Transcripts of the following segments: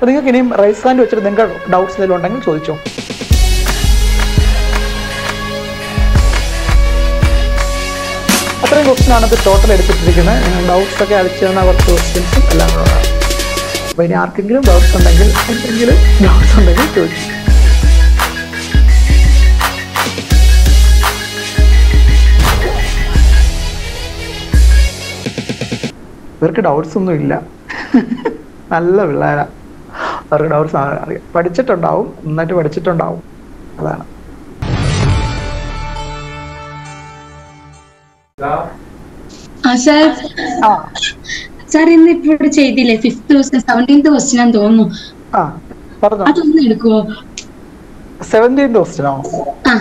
അപ്പൊ നിങ്ങൾക്ക് ഇനിയും റൈസ് ഹാൻഡ് വെച്ചിട്ട് നിങ്ങൾക്ക് ഡൗട്ട്സ് എന്തെങ്കിലും ഉണ്ടെങ്കിൽ ചോദിച്ചോ അത്രയും ക്വസ്റ്റൻ ആണ് ഇത് ടോട്ടൽ എടുത്തിട്ടിരിക്കുന്നത് നിങ്ങൾ ഡൗട്ട്സ് ഒക്കെ അടിച്ചു തന്ന കുറച്ച് ക്വസ്റ്റ്യൻസും എല്ലാം കൂടെ അപ്പൊ ഇനി ആർക്കെങ്കിലും ഡൗട്ട്സ് ഉണ്ടെങ്കിൽ എന്തെങ്കിലും ഡൗട്ട്സ് ഉണ്ടെങ്കിൽ ചോദിച്ചു ഇവർക്ക് ഡൗട്ട്സ് ഒന്നും ഇല്ല നല്ല പിള്ളേരാ അവർക്ക് ഡൗട്ട്സ് അറിയാം പഠിച്ചിട്ടുണ്ടാവും നന്നായിട്ട് പഠിച്ചിട്ടുണ്ടാവും അതാണ് ആ സാർ ആ സാർ ഇന്ന് ഇപ്പൊ ഇവിടെ ചെയ്തില്ലേ ഫിഫ്ത് ദിവസം സെവൻറ്റീൻത് ക്വസ്റ്റ്യൻ ആണെന്ന് തോന്നുന്നു ആ പറഞ്ഞോ അതൊന്ന് എടുക്കുവോ സെവൻറ്റീൻ ക്വസ്റ്റ്യനോ ആ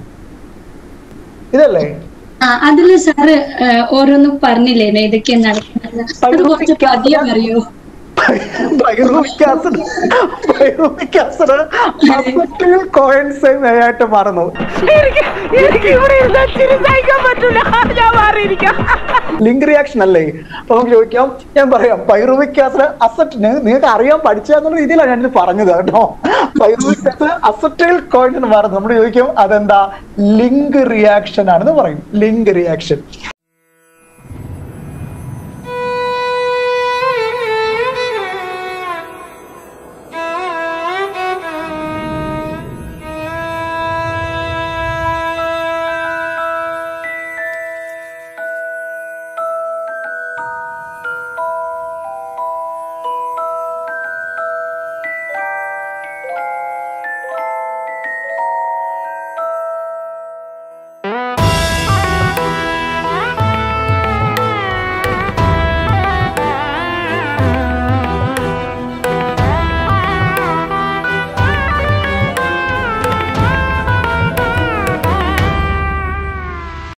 ഇതല്ലേ ആ അതില് സാറ് ഓരോന്ന് പറഞ്ഞില്ലേ ഏതൊക്കെയാ നടക്കുന്നത് അത് കുറച്ച് പതിയെ പറയൂ pyruvic acid pyruvic acid acetyl കോയിൻസ് ആയിട്ട് മാറുന്നു എനിക്ക് എനിക്ക് ഇവിടെ ഇരുന്ന് ചിരി സഹിക്കാൻ പറ്റൂല ഞാൻ മാറിയിരിക്കാം ലിങ്ക് റിയാക്ഷൻ അല്ലേ അപ്പൊ നമുക്ക് ചോദിക്കാം ഞാൻ പറയാം പൈറുവിക് ആസിഡ് അസറ്റിന് നിങ്ങൾക്ക് അറിയാൻ പഠിച്ചെന്നുള്ള രീതിയിലാണ് ഞാനിത് പറഞ്ഞത് കേട്ടോ പൈറുവിക് ആസിഡ് അസറ്റൈൽ കോയിൻസ് മാറുന്നു നമ്മൾ ചോദിക്കും അതെന്താ ലിങ്ക് റിയാക്ഷൻ ആണെന്ന് പറയും ലിങ്ക് റിയാക്ഷൻ